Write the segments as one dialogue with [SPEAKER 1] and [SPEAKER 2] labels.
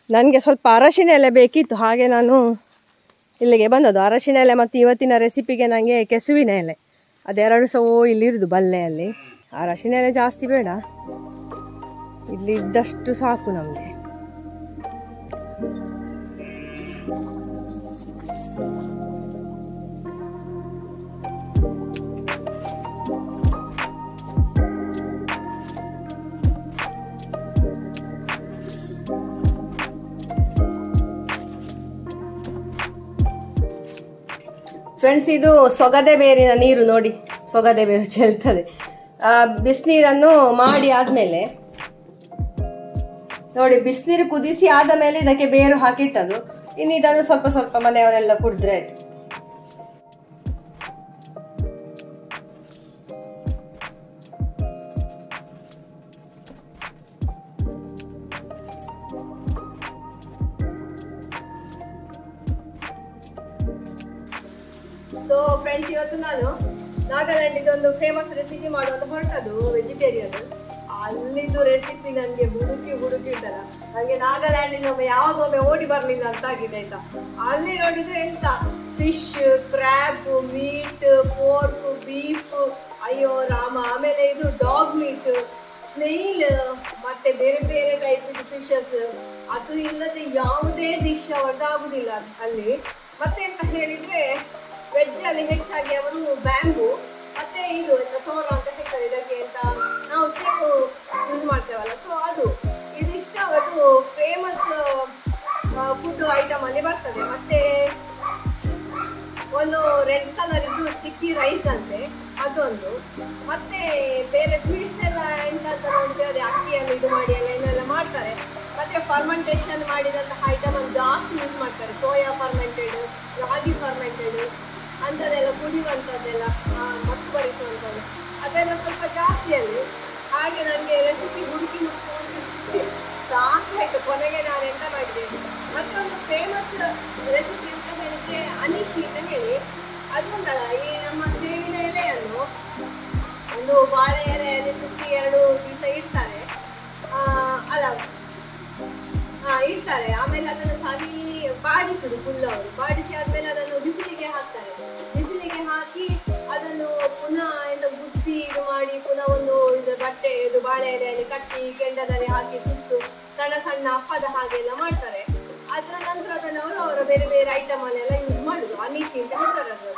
[SPEAKER 1] ನನಗೆ ಸ್ವಲ್ಪ ಅರಶಿನ ಎಲೆ ಬೇಕಿತ್ತು ಹಾಗೆ ನಾನು ಇಲ್ಲಿಗೆ ಬಂದದ್ದು ಅರಶಿನ ಎಲೆ ಮತ್ತು ಇವತ್ತಿನ ರೆಸಿಪಿಗೆ ನನಗೆ ಕೆಸುವಿನ ಎಲೆ ಅದೆರಡು ಸಹ ಇಲ್ಲಿರುದು ಬಲ್ಲೆಯಲ್ಲಿ ಅರಶಿನ ಎಲೆ ಜಾಸ್ತಿ ಬೇಡ ಇಲ್ಲಿ ಇದ್ದಷ್ಟು ಸಾಕು ನಮಗೆ ಫ್ರೆಂಡ್ಸ್ ಇದು ಸೊಗದೆ ಬೇರಿನ ನೀರು ನೋಡಿ ಸೊಗದೆ ಬೇರು ಚೆಲ್ತದೆ ಆ, ಬಿಸಿನೀರನ್ನು ಮಾಡಿ ಆದಮೇಲೆ ನೋಡಿ ಬಿಸಿನೀರು ಕುದಿಸಿ ಆದ ಮೇಲೆ ಇದಕ್ಕೆ ಬೇರು ಹಾಕಿಟ್ಟದು ಇನ್ನು ಇದನ್ನು ಸ್ವಲ್ಪ ಸ್ವಲ್ಪ ಮನೆಯವರೆಲ್ಲ ಕುಡಿದ್ರೆ ಆಯ್ತು ಸೊ ಫ್ರೆಂಡ್ಸ್ ಇವತ್ತು ನಾನು ನಾಗಾಲ್ಯಾಂಡ್ ಇದೊಂದು ಫೇಮಸ್ ರೆಸಿಪಿ ಮಾಡುವಂತ ಹೊರಟದು ವೆಜಿಟೇರಿಯನ್ ಅಲ್ಲಿದ್ದು ರೆಸಿಪಿ ನನಗೆ ಹುಡುಕಿ ಹುಡುಕಿ ಉಂಟಲ್ಲ ನನಗೆ ನಾಗಾಲ್ಯಾಂಡಿನ ಒಮ್ಮೆ ಯಾವಾಗೊಮ್ಮೆ ಓಡಿ ಬರಲಿಲ್ಲ ಅಂತ ಆಗಿದೆ ಆಯ್ತಾ ಅಲ್ಲಿ ನೋಡಿದ್ರೆ ಎಂತ fish crab meat pork beef ಅಯ್ಯೋ ರಾಮ ಆಮೇಲೆ ಇದು ಡಾಗ್ ಮೀಟ್ ಸ್ನೇಲ್ ಮತ್ತೆ ಬೇರೆ ಬೇರೆ ಟೈಪ್ ಫಿಶಸ್ ಅದು ಇಲ್ಲದೆ ಯಾವುದೇ ಡಿಶ್ ಅವ್ರದ್ದಾಗುದಿಲ್ಲ ಅಲ್ಲಿ ಮತ್ತೆ ಅಂತ ಹೇಳಿದ್ರೆ ವೆಜ್ ಅಲ್ಲಿ ಹೆಚ್ಚಾಗಿ ಅವರು ಬ್ಯಾಂಬು ಮತ್ತೆ ಇದು ಎಂತ ತೋರ ಅಂತ ಹೇಳ್ತಾರೆ ಇದಕ್ಕೆ ಅಂತ ನಾವು ಸೇವು ಯೂಸ್ ಮಾಡ್ತೇವಲ್ಲ ಸೊ ಅದು ಇದಿಷ್ಟ ಅದು ಫೇಮಸ್ ಫುಡ್ ಐಟಮ್ ಅಲ್ಲಿ ಬರ್ತದೆ ಮತ್ತೆ ಒಂದು ರೆಡ್ ಕಲರ್ ಇದ್ದು ಸ್ಟಿಕ್ಕಿ ರೈಸ್ ಅಂತೆ ಅದೊಂದು ಮತ್ತೆ ಬೇರೆ ಸ್ವೀಟ್ಸ್ ಎಲ್ಲ ಎಂತ ಅಂತ ನೋಡಿದ್ರೆ ಅದೇ ಅಕ್ಕಿಯನ್ನು ಇದು ಮಾಡಿ ಎಲ್ಲ ಏನೆಲ್ಲ ಮಾಡ್ತಾರೆ ಮತ್ತೆ ಫರ್ಮೆಂಟೇಷನ್ ಮಾಡಿದಂತಹ ಐಟಮ್ ಅನ್ನು ಜಾಸ್ತಿ ಯೂಸ್ ಮಾಡ್ತಾರೆ ಸೋಯಾ ಫರ್ಮೆಂಟೆಡ್ ರಾಗಿ ಫರ್ಮೆಂಟೆಡ್ ಅಂಥದ್ದೆಲ್ಲ ಕುಡಿಯುವಂಥದ್ದೆಲ್ಲ ಆ, ಮತ್ತು ಬರಿಸುವಂಥದ್ದು ಅದೆಲ್ಲ ಸ್ವಲ್ಪ ಜಾಸ್ತಿ ಅಲ್ಲಿ ಹಾಗೆ ನನಗೆ ರೆಸಿಪಿ ಹುಡುಕಿ ಹುಡುಕಿ ಸಾಕಾಯ್ತು ಕೊನೆಗೆ ನಾನು ಎಂತ ಮಾಡಿದೆ ಮತ್ತೊಂದು ಫೇಮಸ್ ರೆಸಿಪಿ ಅಂತ ಹೇಳಿದ್ರೆ ಅನಿಶಿ ಅಂತ ಹೇಳಿ ಅದೊಂದಲ್ಲ ಈ ನಮ್ಮ ಸೇವಿನ ಎಲೆಯನ್ನು ಒಂದು ಬಾಳೆ ಎಲೆಯಲ್ಲಿ ಸುತ್ತಿ ಎರಡು ದಿವಸ ಇಡ್ತಾರೆ ಆ, ಅಲ್ಲ ಹಾ ಇಡ್ತಾರೆ ಆಮೇಲೆ ಅದನ್ನು ಸರಿ ಬಾಡಿಸುದು ಫುಲ್ ಅವರು ಬಾಡಿಸಿ ಆದ್ಮೇಲೆ ಅದನ್ನು ಬಿಸಿಲಿಗೆ ಹಾಕ್ತಾರೆ ಬಿಸಿಲಿಗೆ ಹಾಕಿ ಅದನ್ನು ಪುನಃ ಏನು ಬುದ್ಧಿ ಇದು ಮಾಡಿ ಪುನಃ ಒಂದು ಇದು ಬಟ್ಟೆ ಇದು ಬಾಳೆ ಎಲೆಯಲ್ಲಿ ಕಟ್ಟಿ ಕೆಂಡದಲ್ಲಿ ಹಾಕಿ ಸುಟ್ಟು ಸಣ್ಣ ಸಣ್ಣ ಅಪ್ಪದ ಹಾಗೆಲ್ಲ ಮಾಡ್ತಾರೆ ಅದರ ನಂತರ ಅದನ್ನು ಅವರು ಅವರ ಬೇರೆ ಬೇರೆ ಐಟಮ್ ಅಲ್ಲೆಲ್ಲ ಯೂಸ್ ಮಾಡುದು ಅನಿಶಿ ಅಂತ ಹೇಳ್ತಾರೆ ಅದು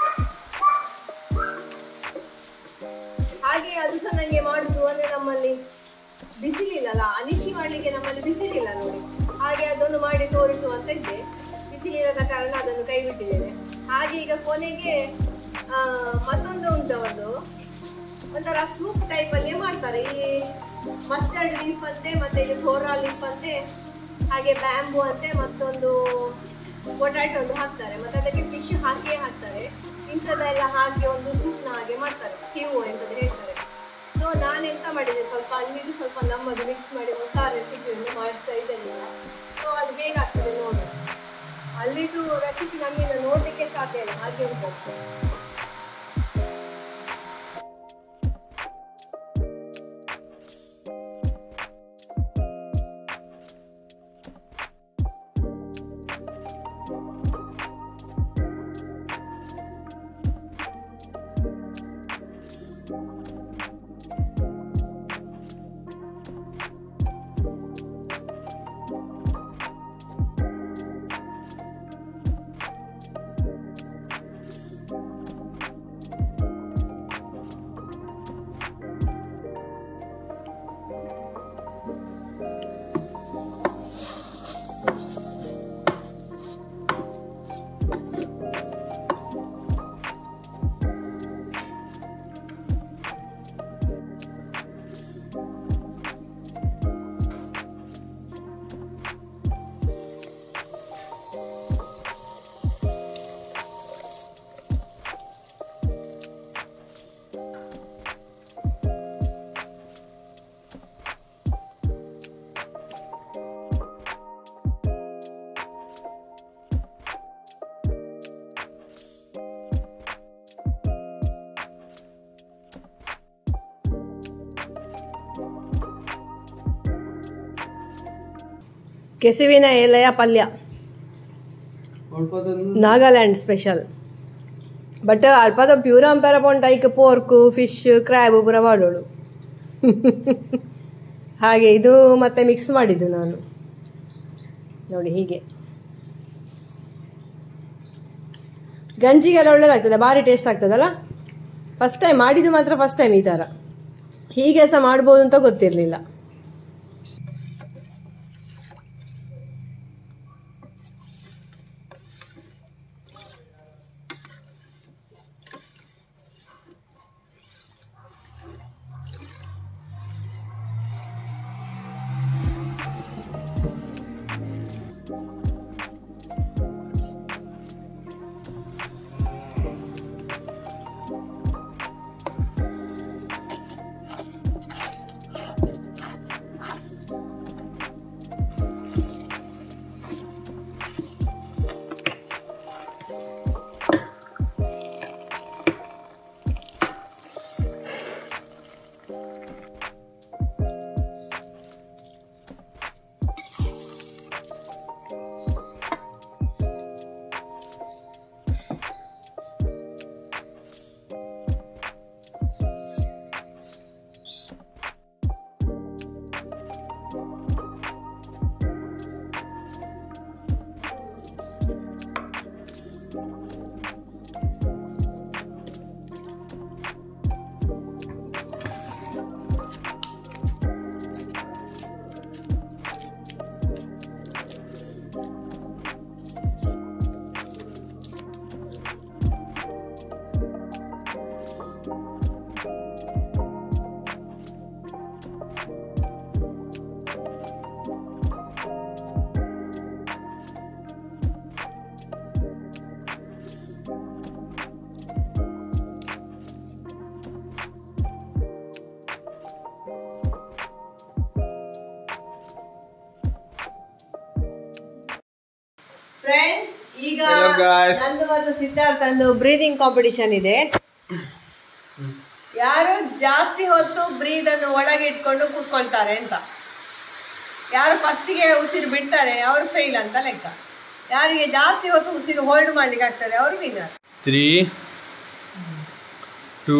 [SPEAKER 1] ಹಾಗೆ ಅದು ಸಹ ನನಗೆ ಮಾಡುದು ಅಂದ್ರೆ ನಮ್ಮಲ್ಲಿ ಬಿಸಿಲಿಲ್ಲಲ್ಲ ಅನಿಶಿ ಮಾಡ್ಲಿಕ್ಕೆ ನಮ್ಮಲ್ಲಿ ಬಿಸಿಲಿಲ್ಲ ನೋಡಿ ಹಾಗೆ ಅದನ್ನು ಮಾಡಿ ತೋರಿಸುವಂತ ಇದ್ದೆ ಬಿಸಿಲಿಲ್ಲದ ಕಾರಣ ಅದನ್ನು ಕೈ ಬಿಟ್ಟಿದ್ದೇನೆ ಹಾಗೆ ಈಗ ಕೊನೆಗೆ ಆ, ಮತ್ತೊಂದು ಉಂಟು ಒಂದು ಒಂಥರ ಸೂಪ್ ಟೈಪ್ ಅಲ್ಲಿ ಮಾಡ್ತಾರೆ ಈ ಮಸ್ಟರ್ಡ್ ಲೀಫ್ ಅಂತೆ ಮತ್ತೆ ಇದು ಥೋರಾ ಲೀಫ್ ಅಂತೆ ಹಾಗೆ ಬ್ಯಾಂಬು ಅಂತೆ ಮತ್ತೊಂದು ಪೊಟ್ಯಾಟೊ ಒಂದು ಹಾಕ್ತಾರೆ ಮತ್ತೆ ಅದಕ್ಕೆ ಫಿಶ್ ಹಾಕಿಯೇ ಹಾಕ್ತಾರೆ ಇಂಥದ್ದೆಲ್ಲ ಹಾಕಿ ಒಂದು ಸೂಪ್ನ ಹಾಗೆ ಮಾಡ್ತಾರೆ ಸ್ಟ್ಯೂ ಎಂತದ್ದು ಹೇಳ್ತಾರೆ ಸೊ ನಾನು ಎಂತ ಮಾಡಿದೆ ಸ್ವಲ್ಪ ಅಲ್ಲಿದು ಸ್ವಲ್ಪ ನಮ್ಮದು ಮಿಕ್ಸ್ ಮಾಡಿ ಹೊಸ ರೆಸಿಪಿಯನ್ನು ಮಾಡ್ತಾ ಇದ್ದೇನೆ ಸೊ ಅದು ಹೇಗಾಗ್ತದೆ ನೋಡು ಅಲ್ಲಿದು ರೆಸಿಪಿ ನಮ್ಮಿಂದ ನೋಡ್ಲಿಕ್ಕೆ ಸಾಧ್ಯ ಇಲ್ಲ ಹಾಗೆ ಉಂಟು ಕೆಸುವಿನ ಎಲೆಯ ಪಲ್ಯ ನಾಗಾಲ್ಯಾಂಡ್ ಸ್ಪೆಷಲ್ ಬಟ್ ಅಲ್ಪದ ಪ್ಯೂರ ಅಂಪೇರ ಪೋಂಟ ಈಗ ಪೋರ್ಕು ಫಿಶ್ ಕ್ರ್ಯಾಬು ಪೂರ ಮಾಡೋಳು ಹಾಗೆ ಇದು ಮತ್ತೆ ಮಿಕ್ಸ್ ಮಾಡಿದ್ದು ನಾನು ನೋಡಿ ಹೀಗೆ ಗಂಜಿಗೆಲ್ಲ ಒಳ್ಳೇದಾಗ್ತದೆ ಭಾರಿ ಟೇಸ್ಟ್ ಆಗ್ತದಲ್ಲ ಫಸ್ಟ್ ಟೈಮ್ ಮಾಡಿದ್ದು ಮಾತ್ರ ಫಸ್ಟ್ ಟೈಮ್ ಈ ಥರ ಹೀಗೆ ಸಹ ಮಾಡ್ಬೋದು ಅಂತ ಗೊತ್ತಿರಲಿಲ್ಲ ಫ್ರೆಂಡ್ಸ್ ಈಗ
[SPEAKER 2] Hello, guys.
[SPEAKER 1] ನಂದು ಮತ್ತು ಸಿದ್ಧಾರ್ಥಂದು ಬ್ರೀದಿಂಗ್ ಕಾಂಪಿಟಿಷನ್ ಇದೆ ಯಾರು ಜಾಸ್ತಿ ಹೊತ್ತು ಬ್ರೀದ್ ಅನ್ನು ಒಳಗೆ ಇಟ್ಕೊಂಡು ಕೂತ್ಕೊಳ್ತಾರೆ ಅಂತ ಯಾರು ಫಸ್ಟಿಗೆ ಉಸಿರು ಬಿಡ್ತಾರೆ ಅವರು ಫೇಲ್ ಅಂತ ಲೆಕ್ಕ ಯಾರಿಗೆ ಜಾಸ್ತಿ ಹೊತ್ತು ಉಸಿರು ಹೋಲ್ಡ್ ಮಾಡ್ಲಿಕ್ಕೆ ಆಗ್ತದೆ ಅವರು winner
[SPEAKER 2] three two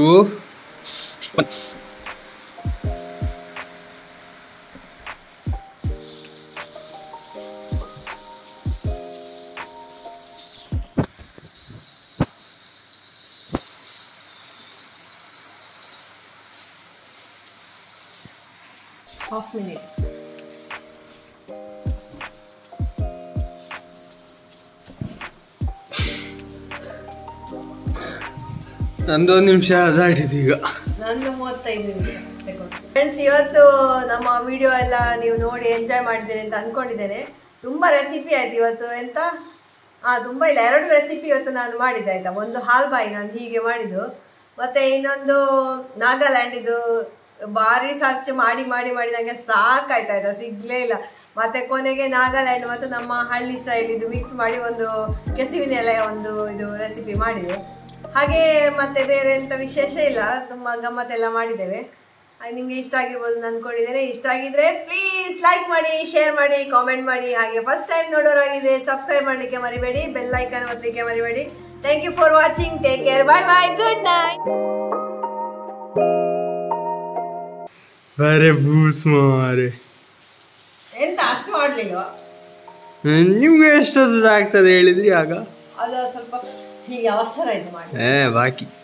[SPEAKER 1] half minute
[SPEAKER 2] ನಂದೊಂದು ನಿಮಿಷ ದಾಟಿತು ಈಗ
[SPEAKER 1] ನಂದು ಮೂವತ್ತೈದು ನಿಮಿಷ ಸೆಕೆಂಡ್ ಫ್ರೆಂಡ್ಸ್ ಇವತ್ತು ನಮ್ಮ ವಿಡಿಯೋ ಎಲ್ಲ ನೀವು ನೋಡಿ ಎಂಜಾಯ್ ಮಾಡಿದ್ದೀರಿ ಅಂತ ಅಂದ್ಕೊಂಡಿದ್ದೇನೆ ತುಂಬ ರೆಸಿಪಿ ಆಯ್ತು ಇವತ್ತು ಎಂತ ಹಾಂ ತುಂಬ ಇಲ್ಲ ಎರಡು ರೆಸಿಪಿ ಇವತ್ತು ನಾನು ಮಾಡಿದ್ದೆ ಆಯ್ತಾ ಒಂದು ಹಾಲ್ ಬಾಯಿ ನಾನು ಹೀಗೆ ಮಾಡಿದ್ದು ಮತ್ತೆ ಇನ್ನೊಂದು ನಾಗಾಲ್ಯಾಂಡ್ ಇದು ಭಾರಿ ಸರ್ಚ್ ಮಾಡಿ ಮಾಡಿ ಮಾಡಿ ನನಗೆ ಸಾಕಾಯ್ತು ಆಯ್ತಾ ಸಿಗ್ಲೇ ಇಲ್ಲ ಮತ್ತೆ ಕೊನೆಗೆ ನಾಗಾಲ್ಯಾಂಡ್ ಮತ್ತು ನಮ್ಮ ಹಳ್ಳಿ ಸ್ಟೈಲ್ ಇದು ಮಿಕ್ಸ್ ಮಾಡಿ ಒಂದು ಕೆಸುವಿನ ಎಲೆಯ ಒಂದು ಇದು ರೆಸಿಪಿ ಮಾಡಿದೆ ಹಾಗೆ ಮತ್ತೆ ಬೇರೆ ಎಂತ ವಿಶೇಷ ಇಲ್ಲ ತುಂಬ ಗಮ್ಮತ್ತೆಲ್ಲ ಮಾಡಿದ್ದೇವೆ ಹಾಗೆ ನಿಮಗೆ ಇಷ್ಟ ಆಗಿರ್ಬೋದು ಅಂತ ಅನ್ಕೊಂಡಿದ್ದೇನೆ ಇಷ್ಟ ಆಗಿದ್ರೆ ಪ್ಲೀಸ್ ಲೈಕ್ ಮಾಡಿ ಶೇರ್ ಮಾಡಿ ಕಾಮೆಂಟ್ ಮಾಡಿ ಹಾಗೆ ಫಸ್ಟ್ ಟೈಮ್ ನೋಡೋರಾಗಿದೆ ಸಬ್ಸ್ಕ್ರೈಬ್ ಮಾಡಲಿಕ್ಕೆ ಮರಿಬೇಡಿ ಬೆಲ್ ಐಕನ್ ಒತ್ತಲಿಕ್ಕೆ ಮರಿಬೇಡಿ thank you for watching take care bye bye good night
[SPEAKER 2] ಬರೇ ಬೂಸ್ ಮಾರೆ
[SPEAKER 1] ಎಂತ ಅಷ್ಟು ಮಾಡಲಿಲ್ವಾ
[SPEAKER 2] ನಿಮ್ಗೆ ಎಷ್ಟೊತ್ತು ಆಗ್ತದೆ ಹೇಳಿದ್ರಿ ಆಗ
[SPEAKER 1] ಅದು ಸ್ವಲ್ಪ ಹೀಗೆ ಅವಸರ ಆಯ್ತು ಮಾಡಿ
[SPEAKER 2] ಏ ಬಾಕಿ